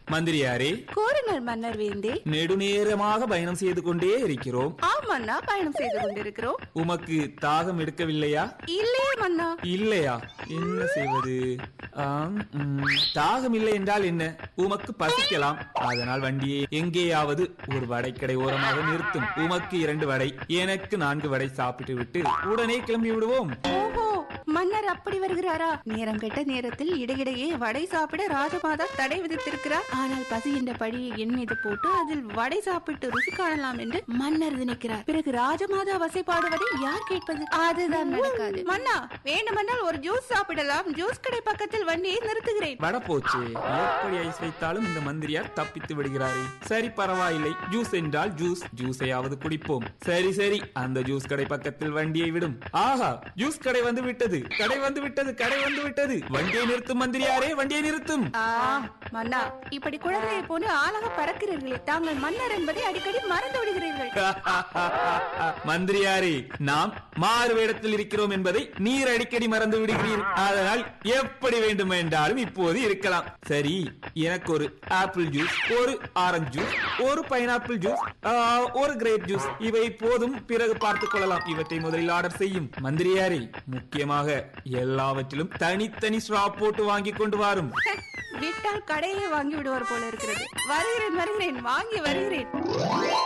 மந்திரியாரே கூறுங்கள் மன்னர் வேந்தே நெடுநேரமாக பயணம் செய்து கொண்டே இருக்கிறோம் ஆம் மன்னா பயணம் செய்து கொண்டிருக்கிறோம் உமக்கு தாகம் எடுக்கவில்லையா இல்லையே மன்னா இல்லையா என்ன செய்வது ஆம், ம், தாகம் இல்லை என்றால் என்ன உமக்கு பசிக்கலாம் அதனால் வண்டியை எங்கேயாவது ஒரு வடைக்கடை ஓரமாக நிறுத்தும் உமக்கு இரண்டு வடை எனக்கு நான்கு வடை சாப்பிட்டு விட்டு உடனே கிளம்பி விடுவோம் ஓஹோ மன்னர் அப்படி வருகிறாரா நேரம் கெட்ட நேரத்தில் இடையிடையே வடை சாப்பிட ராஜமாதா தடை விதித்திருக்கிறார் ஆனால் பசிகின்ற படியை என் மீது போட்டு அதில் வடை சாப்பிட்டு ருசி காணலாம் என்று மன்னர் நினைக்கிறார் பிறகு ராஜமாதா வசைப்பாடுவதை யார் கேட்பது அதுதான் நடக்காது மன்னா வேண்டுமென்றால் ஒரு ஜூஸ் சாப்பிடலாம் ஜூஸ் கடை பக்கத்தில் வண்டியை நிறுத்துகிறேன் வட போச்சு எப்படி ஐஸ் வைத்தாலும் இந்த மந்திரியார் தப்பித்து விடுகிறாரே சரி பரவாயில்லை ஜூஸ் என்றால் ஜூஸ் ஜூஸையாவது குடிப்போம் சரி சரி அந்த ஜூஸ் கடை பக்கத்தில் வண்டியை விடும் ஆஹா ஜூஸ் கடை வந்து விட்டது கடை வந்து விட்டது கடை வந்து விட்டது வண்டியை நிறுத்தும் மந்திரியாரே வண்டியை நிறுத்தும் ஆ மன்னா இப்படி குழந்தையை போன்று ஆளாக பறக்கிறீர்களே தாங்கள் மன்னர் என்பதை அடிக்கடி மறந்து விடுகிறீர்கள் மந்திரியாரே நாம் மாறு வேடத்தில் இருக்கிறோம் என்பதை நீர் அடிக்கடி மறந்து விடுகிறீர் அதனால் எப்படி வேண்டும் என்றாலும் இப்போது இருக்கலாம் சரி எனக்கு ஒரு ஆப்பிள் ஜூஸ் ஒரு ஆரஞ்சு ஜூஸ் ஒரு பைனாப்பிள் ஜூஸ் ஆ, ஒரு கிரேப் ஜூஸ் இவை போதும் பிறகு பார்த்துக் கொள்ளலாம் இவற்றை முதலில் ஆர்டர் செய்யும் மந்திரியாரே முக்கியமாக எல்லாவற்றிலும் தனித்தனி ஸ்ட்ராப் போட்டு வாங்கி கொண்டு வாரும் விட்டால் கடையே வாங்கி விடுவார் போல இருக்கிறது வருகிறேன் வருகிறேன் வாங்கி வருகிறேன்